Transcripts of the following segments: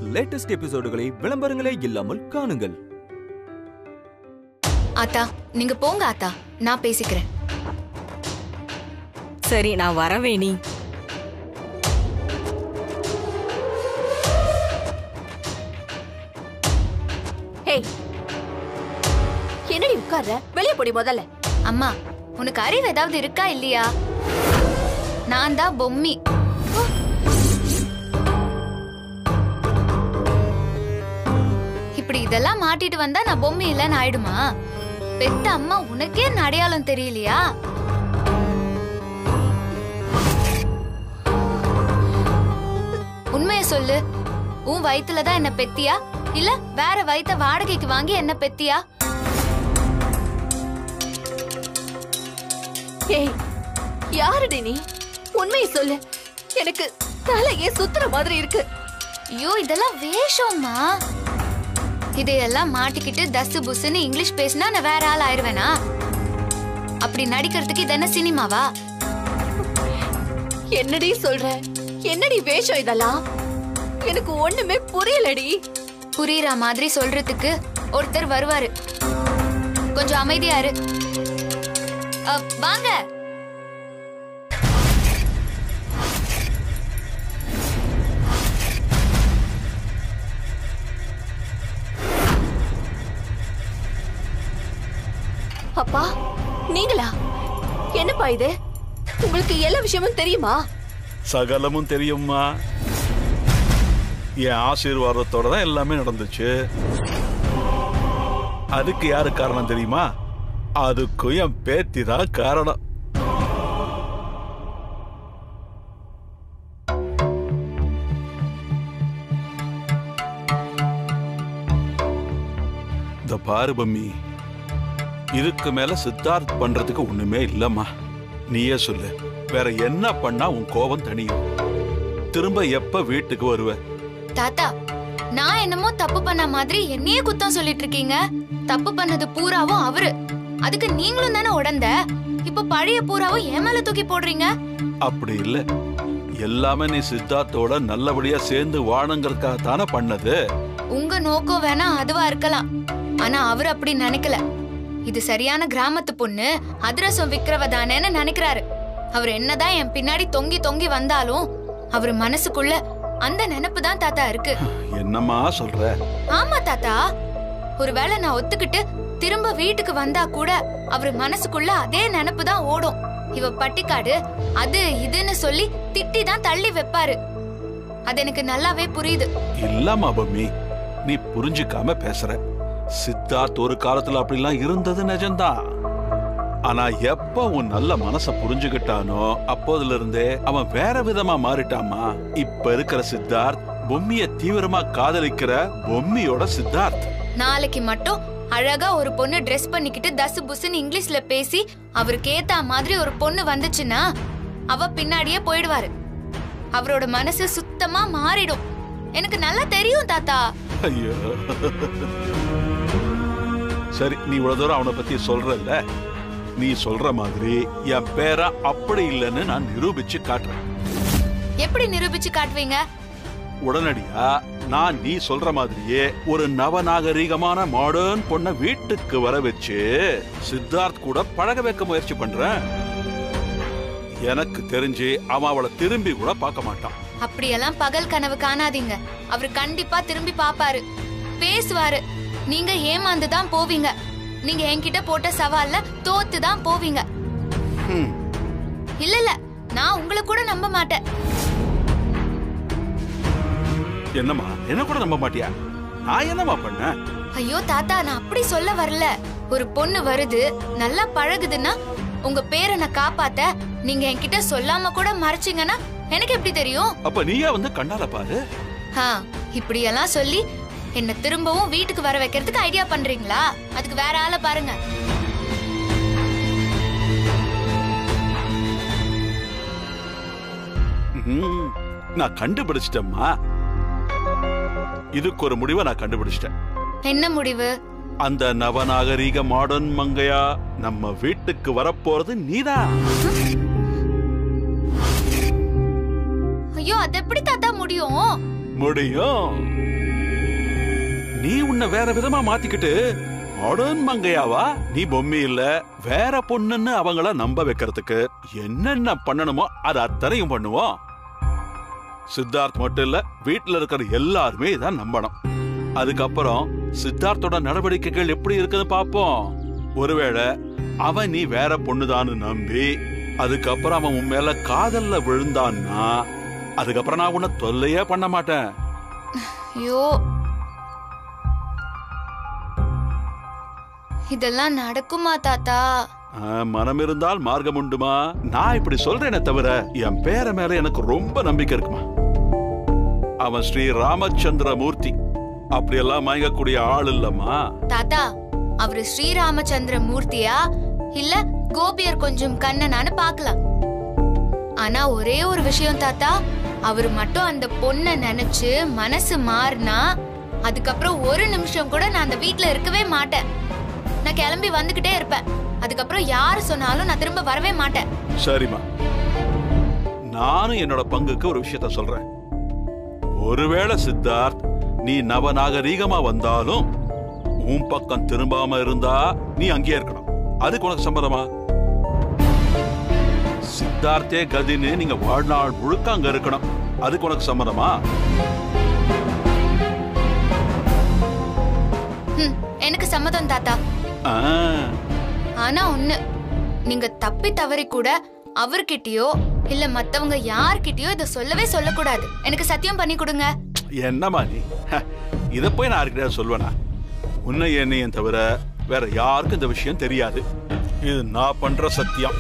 Latest எபிசோடுகளை விளம்பரங்களே இல்லாமல் காணுங்கள் ஆத்தா நீங்க போங்க ஆத்தா நான் பேசிக்கிறேன் சரி நான் வரவேணி ஹேய் என்னடி உட்கார்ற வெளிய போடி முதல்ல அம்மா உனக்கு அறிவு ஏதாவது இருக்கா இல்லையா நான் தான் பொம்மி இப்படி இதெல்லாம் மாட்டிட்டு வந்தா நான் பொம்மி இல்லைன்னு ஆயிடுமா பெத்த அம்மா உனக்கே என்ன அடையாளம் தெரியலையா உண்மைய சொல்லு உன் வயித்துல தான் என்ன பெத்தியா இல்ல வேற வயித்த வாடகைக்கு வாங்கி என்ன பெத்தியா ஏய் யாருடி நீ உண்மையை சொல்லு எனக்கு தலையே சுத்துற மாதிரி இருக்கு ஐயோ இதெல்லாம் வேஷம்மா இதையெல்லாம் மாட்டிக்கிட்டு தசு புசுன்னு இங்கிலீஷ் பேசினா நான் வேற ஆள் ஆயிருவேனா அப்படி நடிக்கிறதுக்கு இது என்ன சினிமாவா என்னடி சொல்ற என்னடி வேஷம் இதெல்லாம் எனக்கு ஒண்ணுமே புரியலடி புரியுற மாதிரி சொல்றதுக்கு ஒருத்தர் வருவாரு கொஞ்சம் அமைதியா இரு அ, வாங்க அப்பா நீங்களா என்னப்பா இது உங்களுக்கு எல்லா விஷயமும் தெரியுமா சகலமும் தெரியுமா என் ஆசீர்வாதத்தோட தான் எல்லாமே நடந்துச்சு அதுக்கு யாரு காரணம் தெரியுமா அதுக்கும் என் பேத்தி தான் காரணம் இந்த பாரு பம்மி இதுக்கு மேல சித்தார்த் பண்றதுக்கு ஒண்ணுமே இல்லம்மா நீயே சொல்லு வேற என்ன பண்ணா உன் கோபம் தணியும் திரும்ப எப்ப வீட்டுக்கு வருவ தாத்தா நான் என்னமோ தப்பு பண்ண மாதிரி என்னையே குத்தம் சொல்லிட்டு இருக்கீங்க தப்பு பண்ணது பூராவும் அவரு அதுக்கு நீங்களும் தானே உடந்த இப்ப பழைய பூராவும் என் மேல தூக்கி போடுறீங்க அப்படி இல்ல எல்லாமே நீ சித்தார்த்தோட நல்லபடியா சேர்ந்து வாழணுங்கிறதுக்காக தானே பண்ணது உங்க நோக்கம் வேணா அதுவா இருக்கலாம் ஆனா அவர் அப்படி நினைக்கல இது சரியான கிராமத்து பொண்ணு அதிரசம் விக்கிறவ தானேன்னு நினைக்கிறாரு அவர் என்னதான் என் பின்னாடி தொங்கி தொங்கி வந்தாலும் அவர் மனசுக்குள்ள அந்த நினைப்பு தான் தாத்தா இருக்கு என்னம்மா சொல்ற ஆமா தாத்தா ஒருவேளை நான் ஒத்துக்கிட்டு திரும்ப வீட்டுக்கு வந்தா கூட அவர் மனசுக்குள்ள அதே நினைப்பு தான் ஓடும் இவ பட்டிக்காடு அது இதுன்னு சொல்லி திட்டி தான் தள்ளி வைப்பாரு அது எனக்கு நல்லாவே புரியுது இல்லம்மா பம்மி நீ புரிஞ்சுக்காம பேசுற சித்தார்த் ஒரு காலத்துல அப்படிலாம் இருந்தது நிஜம்தான் ஆனா எப்ப உன் நல்ல மனச புரிஞ்சுகிட்டானோ அப்போதுல இருந்தே அவன் வேற விதமா மாறிட்டாமா இப்ப இருக்கிற சித்தார்த் பொம்மிய தீவிரமா காதலிக்கிற பொம்மியோட சித்தார்த் நாளைக்கு மட்டும் அழகா ஒரு பொண்ணு ட்ரெஸ் பண்ணிக்கிட்டு தசு புசுன்னு இங்கிலீஷ்ல பேசி அவருக்கு ஏத்த மாதிரி ஒரு பொண்ணு வந்துச்சுன்னா அவ பின்னாடியே போயிடுவாரு அவரோட மனசு சுத்தமா மாறிடும் எனக்கு நல்லா தெரியும் தாத்தா ஐயோ சரி நீ இவ்வளவு தூரம் அவனை பத்தி சொல்றல்ல நீ சொல்ற மாதிரி என் பேரை அப்படி இல்லைன்னு நான் நிரூபிச்சு காட்டுறேன் எப்படி நிரூபிச்சு காட்டுவீங்க உடனடியா நான் நீ சொல்ற மாதிரியே ஒரு நவநாகரிகமான மாடர்ன் பொண்ண வீட்டுக்கு வர வச்சு சித்தார்த் கூட பழக வைக்க முயற்சி பண்றேன் எனக்கு தெரிஞ்சு அவன் அவளை திரும்பி கூட பார்க்க மாட்டான் அப்படியெல்லாம் பகல் கனவு காணாதீங்க அவரு கண்டிப்பா திரும்பி பாப்பாரு பேசுவாரு நீங்க ஏமாந்து தான் போவீங்க நீங்க என்கிட்ட போட்ட சவால்ல தோத்து தான் போவீங்க ஹம். இல்ல இல்ல நான் உங்களை கூட நம்ப மாட்டேன் என்னம்மா என்ன கூட நம்ப மாட்டியா நான் என்னம்மா பண்ணேன் ஐயோ தாத்தா நான் அப்படி சொல்ல வரல ஒரு பொண்ணு வருது நல்லா பழகுதுன்னா உங்க பேரனை காப்பாத்த நீங்க என்கிட்ட சொல்லாம கூட மறைச்சீங்கன்னா எனக்கு எப்படி தெரியும் அப்ப நீயே வந்து கண்ணால பாரு ஆ இப்படியெல்லாம் சொல்லி என்ன திரும்பவும் வீட்டுக்கு வர வைக்கிறதுக்கு ஐடியா பண்றீங்களா அதுக்கு வேற ஆளை பாருங்க ம்ஹும். நான் கண்டுபிடிச்சிட்டேம்மா இதுக்கு ஒரு முடிவை நான் கண்டுபிடிச்சிட்டேன் என்ன முடிவு அந்த நவநாகரீக மாடர்ன் மங்கையா நம்ம வீட்டுக்கு வரப்போறது நீதான் ஐயோ அது எப்படி தாத்தா முடியும் முடியும் நீ உன்னை வேற விதமா மாத்திக்கிட்டு மாடர்ன் மங்கையாவா நீ பொம்மி இல்ல வேற பொண்ணுன்னு அவங்கள நம்ப வைக்கிறதுக்கு என்னென்ன பண்ணணுமோ அது அத்தனையும் பண்ணுவோம் சித்தார்த் மட்டும் இல்ல வீட்டுல இருக்கிற எல்லாருமே இதான் நம்பணும் அதுக்கப்புறம் சித்தார்த்தோட நடவடிக்கைகள் எப்படி இருக்குன்னு பாப்போம் ஒருவேளை அவன் நீ வேற பொண்ணுதான்னு நம்பி அதுக்கப்புறம் அவன் உன் மேல காதல்ல விழுந்தான்னா அதுக்கப்புறம் நான் உன்னை தொல்லையே பண்ண மாட்டேன் ஐயோ இதெல்லாம் நடக்குமா தாத்தா ஆ, மனம் இருந்தால் மார்க்கம் உண்டுமா நான் இப்படி சொல்றேனே தவிர என் பேர மேல எனக்கு ரொம்ப நம்பிக்கை இருக்குமா அவன் ஸ்ரீ ராமச்சந்திர மூர்த்தி அப்படியெல்லாம் மயங்கக்கூடிய ஆள் இல்லம்மா தாத்தா அவரு ஸ்ரீராமச்சந்திர மூர்த்தியா இல்ல கோபியர் கொஞ்சம் கண்ணனான்னு பார்க்கலாம் ஆனா ஒரே ஒரு விஷயம் தாத்தா அவரு மட்டும் அந்த பொண்ண நினைச்சு மனசு மாறினா அதுக்கப்புறம் ஒரு நிமிஷம் கூட நான் அந்த வீட்ல இருக்கவே மாட்டேன் நான் கிளம்பி வந்துகிட்டே இருப்பேன் அதுக்கப்புறம் யாரு சொன்னாலும் நான் திரும்ப வரவே மாட்டேன் சரிம்மா நானும் என்னோட பங்குக்கு ஒரு விஷயத்த சொல்றேன் ஒருவேளை சித்தார்த் நீ நவநாகரீகமா வந்தாலும் உன் பக்கம் திரும்பாம இருந்தா நீ அங்கேயே இருக்கணும் அதுக்கு உனக்கு சம்மதமா சித்தார்த்தே கதின்னு நீங்க வாழ்நாள் முழுக்க அங்க இருக்கணும் அதுக்கு உனக்கு சம்மதமா ஹம், எனக்கு சம்மதம் தாத்தா ஆ, ஆனா ஒண்ணு நீங்க தப்பி தவறி கூட அவர்கிட்டயோ இல்ல மத்தவங்க யார்கிட்டயோ இத சொல்லவே சொல்லக்கூடாது எனக்கு சத்தியம் பண்ணி கொடுங்க என்னம்மா நீ ஹ, இத போய் நான் யாருக்கிட்ட சொல்லுவேனா உன்னை என்னையும் தவிர வேற யாருக்கும் இந்த விஷயம் தெரியாது இது நான் பண்ற சத்தியம்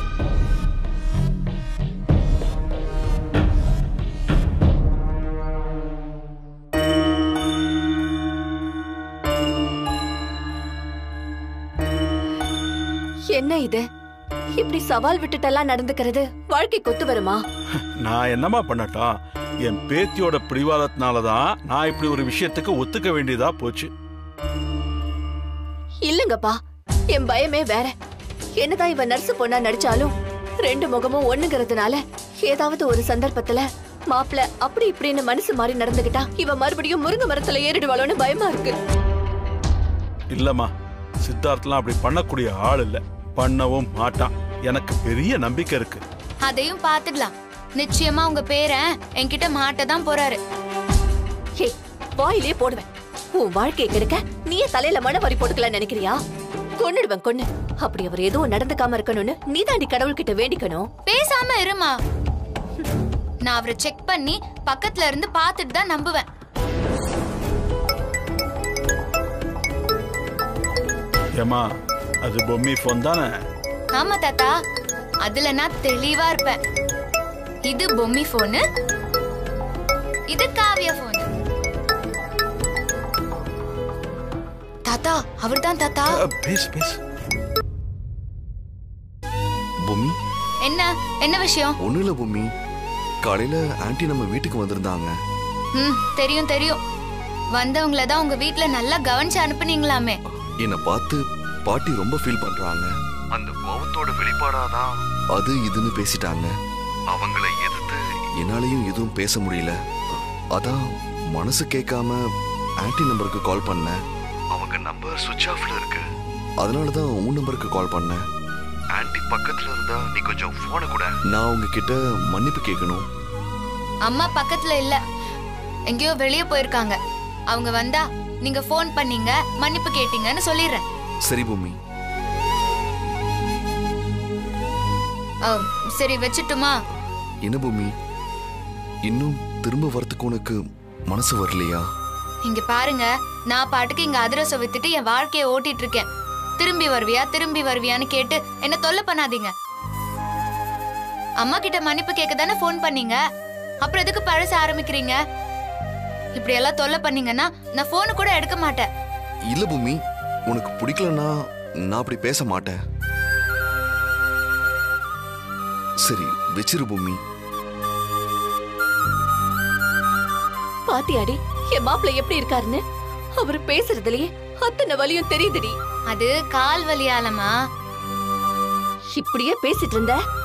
என்ன இது இப்படி சவால் விட்டுட்டெல்லாம் நடந்துக்கிறது வாழ்க்கை கொத்து வருமா நான் என்னம்மா பண்ணட்டும் என் பேத்தியோட பிடிவாதத்தினால தான் நான் இப்படி ஒரு விஷயத்துக்கு ஒத்துக்க வேண்டியதா போச்சு இல்லங்கப்பா என் பயமே வேற என்னதான் இவ நர்ஸ் பொண்ணா நடிச்சாலும் ரெண்டு முகமும் ஒண்ணுங்கிறதுனால ஏதாவது ஒரு சந்தர்ப்பத்துல மாப்பிள அப்படி இப்படின்னு மனசு மாறி நடந்துகிட்டா இவ மறுபடியும் முருங்கை மரத்துல ஏறிடுவாளோன்னு பயமா இருக்கு இல்லம்மா சித்தார்த்லாம் அப்படி பண்ணக்கூடிய ஆள் இல்ல பண்ணவும் மாட்டான் எனக்கு பெரிய நம்பிக்கை இருக்கு அதையும் பாத்துடலாம் நிச்சயமா உங்க பேரன் என்கிட்ட மாட்ட தான் போறாரு ஹே வாயிலே போடுவேன் உன் வாழ்க்கையை கெடுக்க நீயே தலையில மண்ணை பறி போட்டுக்கலாம்னு நினைக்கிறியா கொன்னுடுவேன் கொன்னு அப்படி அவர் எதுவும் நடந்துக்காம இருக்கணும்னு நீதாண்டி கடவுள்கிட்ட வேண்டிக்கணும் பேசாம இருமா நான் அவரை செக் பண்ணி பக்கத்துல இருந்து பார்த்துட்டு தான் நம்புவேன் ஏமா அது பொம்மி போன் தானே ஆமா தாத்தா அதுல நான் தெளிவா இருப்பேன் இது பொம்மி போனு இது காவியா போனு தாத்தா அவர்தான் தாத்தா அ, பேசு பேசு பூமி என்ன என்ன விஷயம் ஒண்ணும் இல்ல பூமி காலையில ஆன்ட்டி நம்ம வீட்டுக்கு வந்திருந்தாங்க ம் தெரியும் தெரியும் வந்தவங்கள தான் உங்க வீட்ல நல்லா கவனிச்சு அனுப்புனீங்களாமே என்னை பார்த்து பாட்டி ரொம்ப ஃபீல் பண்றாங்க அந்த கோவத்தோட வெளிப்பாடாதான் அது இதுன்னு பேசிட்டாங்க அவங்கள எதிர்த்து என்னாலையும் எதுவும் பேச முடியல அதான் மனசு கேட்காம ஆன்ட்டி நம்பருக்கு கால் பண்ணேன் அவங்க நம்பர் சுவிட்ச் ஆஃப்ல இருக்கு அதனால தான் உன் நம்பருக்கு கால் பண்ணேன் ஆன்ட்டி பக்கத்துல இருந்தா நீ கொஞ்சம் போனை கூட நான் உங்ககிட்ட மன்னிப்பு கேட்கணும் அம்மா பக்கத்துல இல்ல எங்கேயோ வெளியே போயிருக்காங்க அவங்க வந்தா நீங்க ஃபோன் பண்ணீங்க மன்னிப்பு கேட்டீங்கன்னு சொல்லிடுறேன் சரி பூமி ஆ, சரி வச்சுட்டுமா என்ன பூமி இன்னும் திரும்ப வரத்துக்கு உனக்கு மனசு வரலையா இங்க பாருங்க நான் பாட்டுக்கு இங்க அதிரசம் வித்துட்டு என் வாழ்க்கைய ஓட்டிட்டு இருக்கேன் திரும்பி வருவியா திரும்பி வருவியான்னு கேட்டு என்ன தொல்லை பண்ணாதீங்க அம்மா கிட்ட மன்னிப்பு கேட்க தானே ஃபோன் பண்ணீங்க அப்புறம் எதுக்கு பழச ஆரம்பிக்கிறீங்க இப்படி எல்லாம் தொல்லை பண்ணீங்கன்னா நான் போனு கூட எடுக்க மாட்டேன் இல்ல பூமி உனக்கு பிடிக்கலன்னா நான் அப்படி பேச மாட்டேன் சரி வச்சிரு பூமி பாத்தியாடி என் மாப்பிள்ள எப்படி இருக்காருன்னு அவர் பேசுறதுலயே அத்தனை வலியும் தெரியுதுடி அது கால் வலியாலமா இப்படியே பேசிட்டு இருந்த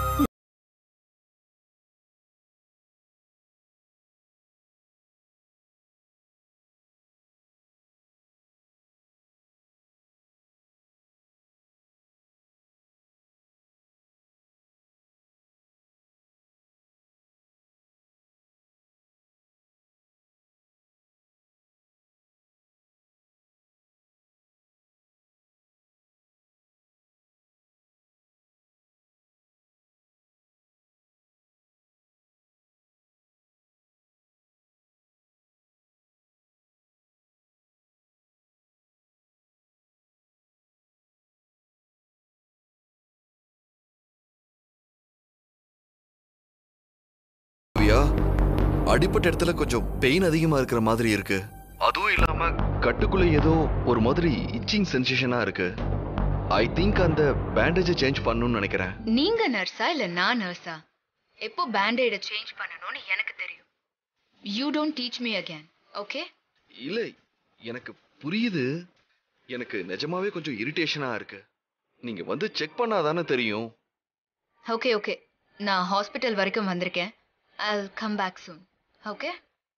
பிரியா அடிப்பட்ட இடத்துல கொஞ்சம் பெயின் அதிகமா இருக்கிற மாதிரி இருக்கு அதுவும் இல்லாம கட்டுக்குள்ள ஏதோ ஒரு மாதிரி இச்சிங் சென்சேஷனா இருக்கு ஐ திங்க் அந்த பேண்டேஜை சேஞ்ச் பண்ணணும்னு நினைக்கிறேன் நீங்க நர்ஸா இல்ல நான் நர்ஸா எப்போ பேண்டேட சேஞ்ச் பண்ணணும்னு எனக்கு தெரியும் you don't teach me again okay இல்ல எனக்கு புரியுது எனக்கு நிஜமாவே கொஞ்சம் இரிட்டேஷனா இருக்கு நீங்க வந்து செக் பண்ணாதானே தெரியும் ஓகே ஓகே நான் ஹாஸ்பிட்டல் வரைக்கும் வந்திருக்கேன் I come back soon okay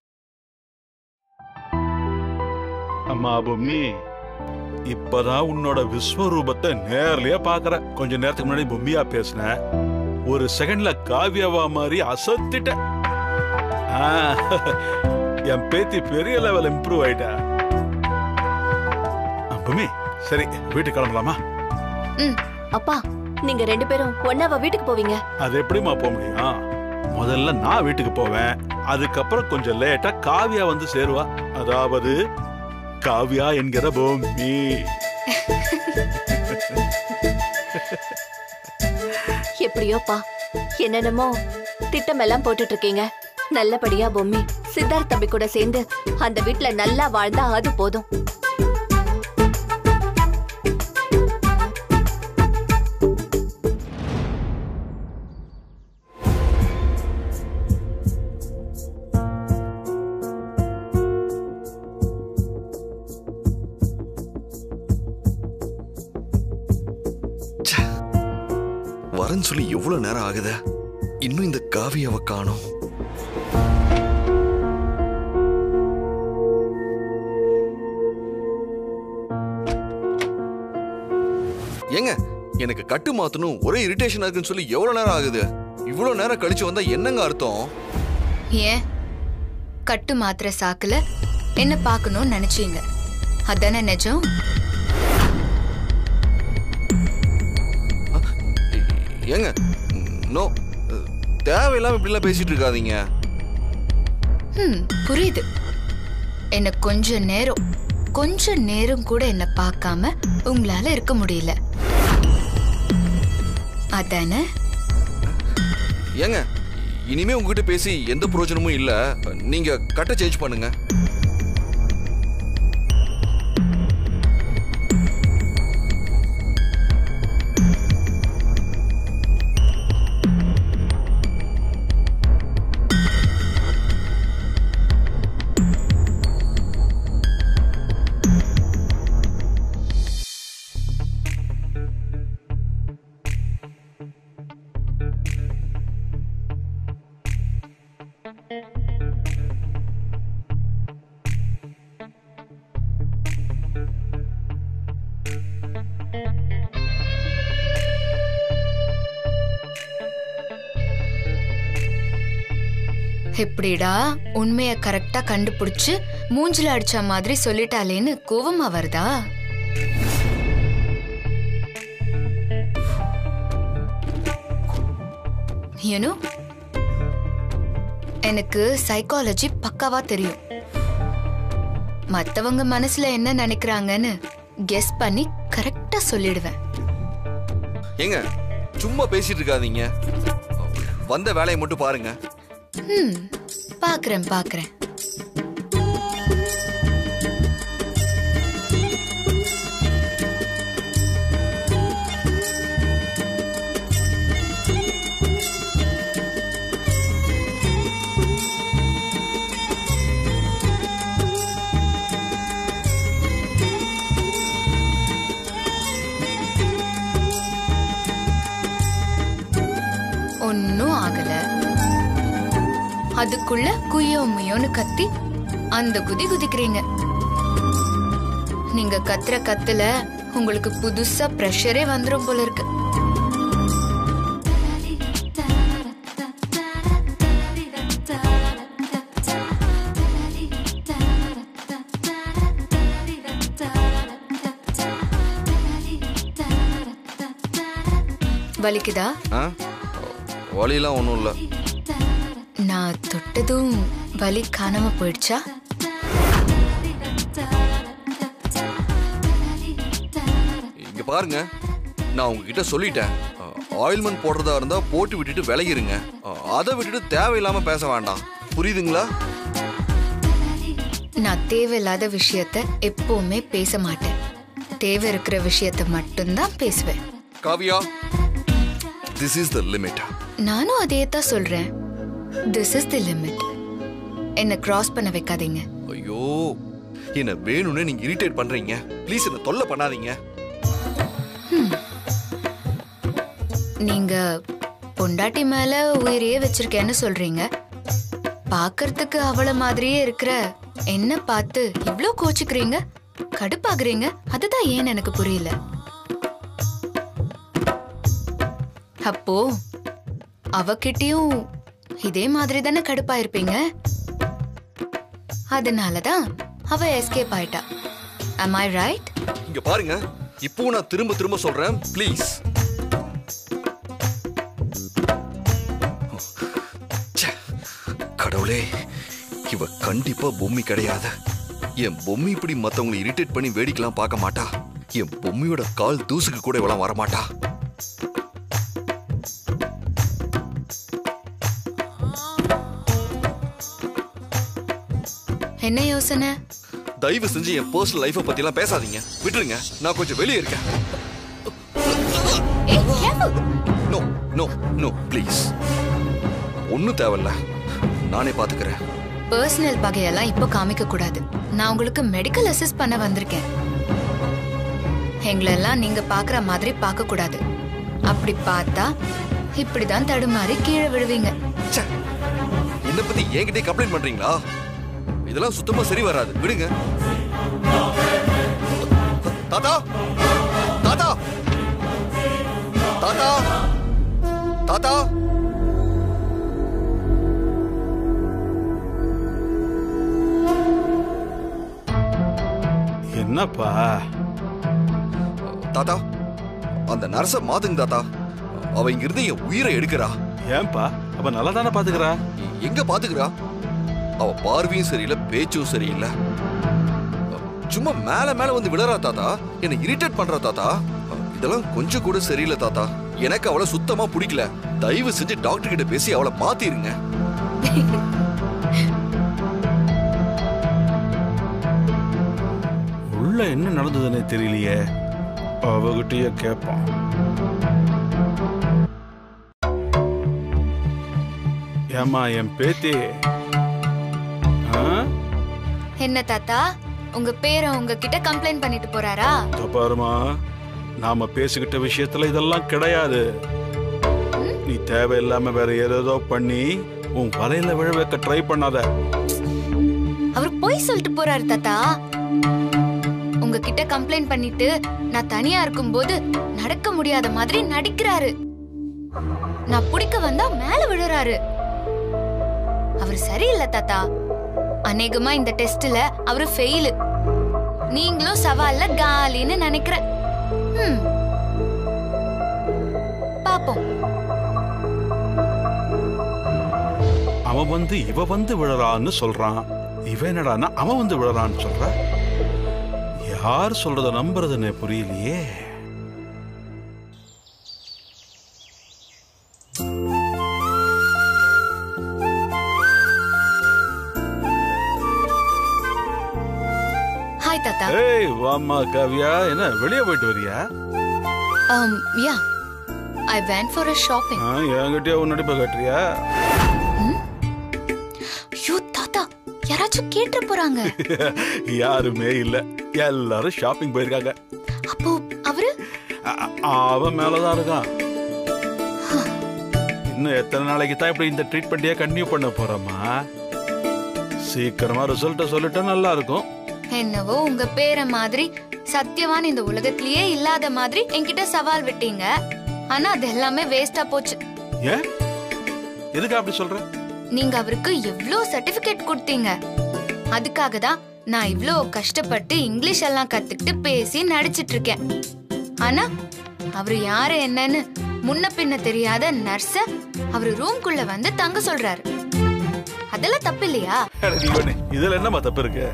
அம்மா பொம்மி இப்பதான் உன்னோட விஸ்வரூபத்தை நேர்லயே பாக்குற கொஞ்ச நேரத்துக்கு முன்னாடி பொம்மியா பேசின ஒரு செகண்ட்ல காவியாவா மாதிரி அசத்திட்ட ஆ, என் பேத்தி பெரிய லெவல் இம்ப்ரூவ் ஆயிட்டா ஆ, பொம்மி சரி வீட்டுக்கு கிளம்பலாமா ம் அப்பா நீங்க ரெண்டு பேரும் ஒன்னாவா வீட்டுக்கு போவீங்க அது எப்படிம்மா போக முடியும் முதல்ல நான் வீட்டுக்கு போவேன் அதுக்கப்புறம் கொஞ்சம் லேட்டா காவியா வந்து சேருவா அதாவது காவியா என்கிற பொம்மி எப்படியோப்பா என்னென்னமோ திட்டமெல்லாம் போட்டுட்டு இருக்கீங்க நல்லபடியா பொம்மி சித்தார்த் தம்பி கூட சேர்ந்து அந்த வீட்ல நல்லா வாழ்ந்தா அது போதும் வரேன்னு சொல்லி எவ்வளவு நேரம் ஆகுது இன்னும் இந்த காவியாவை காணோம் ஏங்க எனக்கு கட்டு மாத்தணும் ஒரே இரிட்டேஷன் இருக்குன்னு சொல்லி எவ்வளவு நேரம் ஆகுது இவ்வளவு நேரம் கழிச்சு வந்தா என்னங்க அர்த்தம் ஏன் கட்டு மாத்திர சாக்குல என்ன பார்க்கணும்னு நினைச்சீங்க அதானே நிஜம் ஏங்க நோ தேவையில்லாம இப்படிலாம் பேசிட்டு இருக்காதீங்க ம் புரியுது என்ன கொஞ்ச நேரம் கொஞ்ச நேரம் கூட என்ன பார்க்காம உங்களால இருக்க முடியல அதானே ஏங்க இனிமே உங்ககிட்ட பேசி எந்த பிரயோஜனமும் இல்ல நீங்க கட்டை சேஞ்ச் பண்ணுங்க எப்படிடா உண்மைய கரெக்டா கண்டுபிடிச்சு மூஞ்சில அடிச்ச மாதிரி சொல்லிட்டாலேன்னு கோவமா வருதா யூனோ எனக்கு சைக்காலஜி பக்காவா தெரியும் மத்தவங்க மனசுல என்ன நினைக்கிறாங்கன்னு கெஸ் பண்ணி கரெக்டா சொல்லிடுவேன் ஏங்க சும்மா பேசிட்டு இருக்காதீங்க வந்த வேலையை மட்டும் பாருங்க ம் பாக்குறேன் பாக்குறேன் ஒன்னும் ஆகல அதுக்குள்ள குய்யோ முயோன்னு கத்தி அந்த குதி குதிக்கிறீங்க நீங்க கத்துற கத்துல உங்களுக்கு புதுசா ப்ரெஷரே வந்துரும் போல இருக்கு வலிக்குதா ஆ வழியெல்லாம் ஒன்றும் இல்லை நான் தொட்டதும் வலி காணாம போயிடுச்சா இங்க பாருங்க நான் உங்ககிட்ட சொல்லிட்டேன் ஆயில்மெண்ட் போடுறதா இருந்தா போட்டு விட்டுட்டு விலகிருங்க அஹ், அதை விட்டுட்டு தேவையில்லாம பேச வேண்டாம் புரியுதுங்களா நான் தேவையில்லாத விஷயத்த எப்பவுமே பேச மாட்டேன் தேவை இருக்கிற விஷயத்த மட்டும்தான் பேசுவேன் Kavya this is the limit நானும் அதே தான் சொல்றேன் திஸ் இஸ் தி லிமிட் என்ன கிராஸ் பண்ண வைக்காதீங்க ஐயோ என்ன வேணும்னு நீங்க இரிட்டேட் பண்றீங்க ப்ளீஸ் என்ன தொல்லை பண்ணாதீங்க நீங்க பொண்டாட்டி மேல உயிரையே வச்சிருக்கேன்னு சொல்றீங்க பார்க்கறதுக்கு அவள மாதிரியே இருக்கிற என்ன பார்த்து இவ்ளோ கோச்சுக்கிறீங்க கடுப்பாகுறீங்க அதுதான் ஏன் எனக்கு புரியல அப்போ அவகிட்டயும் இதே மாதிரி தானே கடுப்பா இருப்பீங்க அதனாலதான் அவ எஸ்கேப் ஆயிட்டா am I ரைட் இங்க பாருங்க இப்போ நான் திரும்ப திரும்ப சொல்றேன் ப்ளீஸ் கடவுளே இவ கண்டிப்பா பொம்மி கிடையாது என் பொம்மி இப்படி மத்தவங்களை இரிட்டேட் பண்ணி வேடிக்கலாம் பார்க்க மாட்டா என் பொம்மியோட கால் தூசுக்கு கூட இவளாம் வரமாட்டா என்ன யோசனை தயவு செஞ்சு என் பர்சனல் லைஃபை பத்தி எல்லாம் பேசாதீங்க விட்டுருங்க நான் கொஞ்சம் வெளியே இருக்கேன் ஏய் careful. No no no please ஒன்றும் தேவையில்ல நானே பாத்துக்கிறேன் பர்சனல் பகையெல்லாம் இப்போ காமிக்க கூடாது நான் உங்களுக்கு மெடிக்கல் அசிஸ்ட் பண்ண வந்திருக்கேன் எங்களெல்லாம் நீங்க பாக்குற மாதிரி பார்க்க கூடாது அப்படி பார்த்தா இப்படிதான் தடுமாறி கீழே விழுவீங்க ச்சே என்னை பத்தி என்கிட்டயே கம்ப்ளைண்ட் பண்றீங்களா இதெல்லாம் சுத்தமா சரி வராது விடுங்க தாத்தா தாத்தா தாத்தா தாத்தா என்னப்பா தாத்தா அந்த நர்ஸ மாத்துங்க தாத்தா அவ இங்க இருந்து என் உயிரை எடுக்கிறா ஏன்பா அப்ப நல்லா தானே பாத்துக்கிறா எங்க பாத்துக்கிறா அவ பார்வையும் சரியில்லை பேச்சும் சரியில்லை சும்மா மேல மேல வந்து விழறா தாத்தா என்னை இரிட்டேட் பண்றா தாத்தா இதெல்லாம் கொஞ்சம் கூட சரியில்லை தாத்தா எனக்கு அவளை சுத்தமா பிடிக்கல தயவு செஞ்சு டாக்டர் கிட்ட பேசி அவளை மாத்திருங்க உள்ள என்ன நடந்ததுன்னே தெரியலையே அவகிட்டயே கேட்பான் ஏமா என் பேத்தி ஆ? என்ன தாத்தா உங்க பேரை உங்ககிட்ட கம்ப்ளைண்ட் பண்ணிட்டு போறாரா இதோ பாருமா நாம பேசிக்கிட்ட விஷயத்துல இதெல்லாம் கிடையாது நீ தேவையில்லாம வேற ஏதேதோ பண்ணி உன் வலையில விழ வைக்க ட்ரை பண்ணாத அவர் போய் சொல்லிட்டு போறாரு தாத்தா உங்ககிட்ட கம்ப்ளைண்ட் பண்ணிட்டு நான் தனியா இருக்கும்போது நடக்க முடியாத மாதிரி நடிக்கிறாரு நான் பிடிக்க வந்தா மேல விழுறாரு அவர் சரியில்லை தாத்தா அநேகமா இந்த டெஸ்ட்ல அவரு ஃபெயிலு நீங்களும் சவால்ல காலின்னு நினைக்கிறேன் ம். பாப்போம் அவன் வந்து இவ வந்து விழறான்னு சொல்றான் இவன் என்னடான்னா அவன் வந்து விழறான்னு சொல்ற யார் சொல்றத நம்புறதுன்னு புரியலையே ஹாய் தாத்தா ஏய் வாம்மா காவியா என்ன வெளியே போயிட்டு வரியா um yeah I went for a shopping ஆ, என்கிட்டயே உன் நடிப்பை காட்டுறியா ஐயோ தாத்தா யாராச்சும் கேட்டு போறாங்க யாருமே இல்ல எல்லாரும் ஷாப்பிங் போயிருக்காங்க அப்போ அவரு அ- அ- அவன் மேலதான் இருக்கான் இன்னும் எத்தனை நாளைக்கு தான் இப்படி இந்த ட்ரீட்மெண்ட்டையே கண்டினியூ பண்ண போறோமா சீக்கிரமா ரிசல்ட்ட சொல்லிட்டா நல்லா இருக்கும் என்னவோ உங்க பேரை மாதிரி சத்தியவான் இந்த உலகத்திலேயே இல்லாத மாதிரி என்கிட்ட சவால் விட்டீங்க ஆனா அது எல்லாமே வேஸ்டா போச்சு ஏன் எதுக்கு அப்படி சொல்ற நீங்க அவருக்கு எவ்ளோ சர்டிபிகேட் கொடுத்தீங்க அதுக்காக தான் நான் இவ்ளோ கஷ்டப்பட்டு இங்கிலீஷ் எல்லாம் கத்துக்கிட்டு பேசி நடிச்சிட்டு இருக்கேன் ஆனா அவரு யாரு என்னன்னு முன்ன பின்ன தெரியாத நர்ஸ அவரு ரூம்குள்ள வந்து தங்க சொல்றாரு அதெல்லாம் தப்பு இல்லையா அட இவனே, இதுல என்னம்மா தப்பு இருக்கு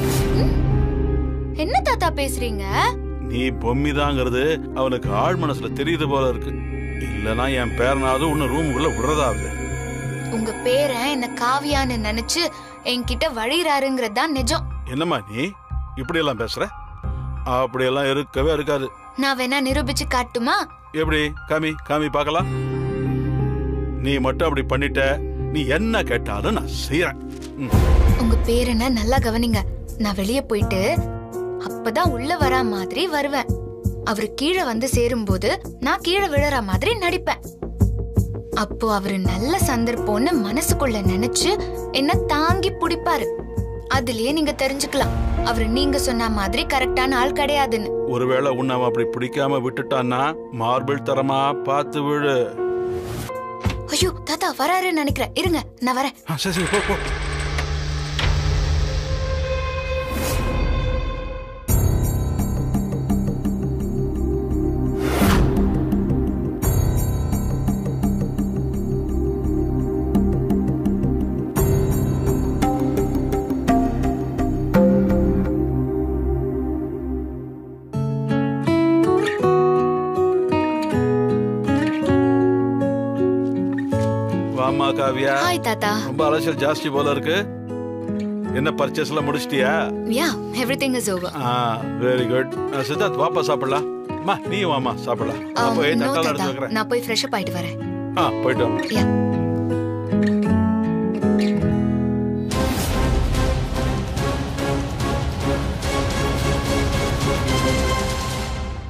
என்ன தாத்தா பேசுறீங்க நீ பொம்மிதாங்கிறது அவனுக்கு ஆழ் மனசுல தெரியுது போல இருக்கு இல்லனா என் பேரனாவது உன்னை ரூமுக்குள்ள விடுறதாவது உங்க பேரன் என்ன காவியான்னு நினைச்சு என்கிட்ட வழிறாருங்கிறது தான் நிஜம் என்னம்மா நீ இப்படி எல்லாம் பேசுற அப்படியெல்லாம் இருக்கவே இருக்காது நான் வேணா நிரூபிச்சு காட்டுமா எப்படி காமி காமி பார்க்கலாம் நீ மட்டும் அப்படி பண்ணிட்ட நீ என்ன கேட்டாலும் நான் செய்யறேன் ம். உங்க பேரனை நல்லா கவனிங்க நான் வெளிய போயிட்டு அப்பதான் உள்ள வரா மாதிரி வருவேன் அவரு கீழே வந்து சேரும்போது நான் கீழே விழற மாதிரி நடிப்பேன் அப்போ அவரு நல்ல சந்தர்ப்பம்னு மனசுக்குள்ள நினைச்சு என்ன தாங்கி பிடிப்பாரு அதுலயே நீங்க தெரிஞ்சுக்கலாம் அவரு நீங்க சொன்ன மாதிரி கரெக்டான ஆள் கிடையாதுன்னு ஒருவேளை உன்னை அவன் அப்படி பிடிக்காம விட்டுட்டான்னா மார்பிள் தரமா பார்த்து விழு ஐயோ தாத்தா வராருன்னு நினைக்கிறேன் இருங்க நான் வரேன் ஆ, சரி சரி போ போ வாமா காவியா ஹாய் தாத்தா ரொம்ப அலசல் ஜாஸ்தி போல இருக்கு என்ன பர்ச்சேஸ் எல்லாம் முடிச்சிட்டியா yeah everything is over ah very good Siddharth வாப்பா சாப்பிடலாம் அம்மா நீ வாமா சாப்பிடலாம் நான் போய் நோ தக்காளி தாத்தா எடுத்து வைக்கிறேன் நான் போய் ஃப்ரெஷ் அப் ஆயிட்டு வரேன் ஆ போயிட்டு வாமா யா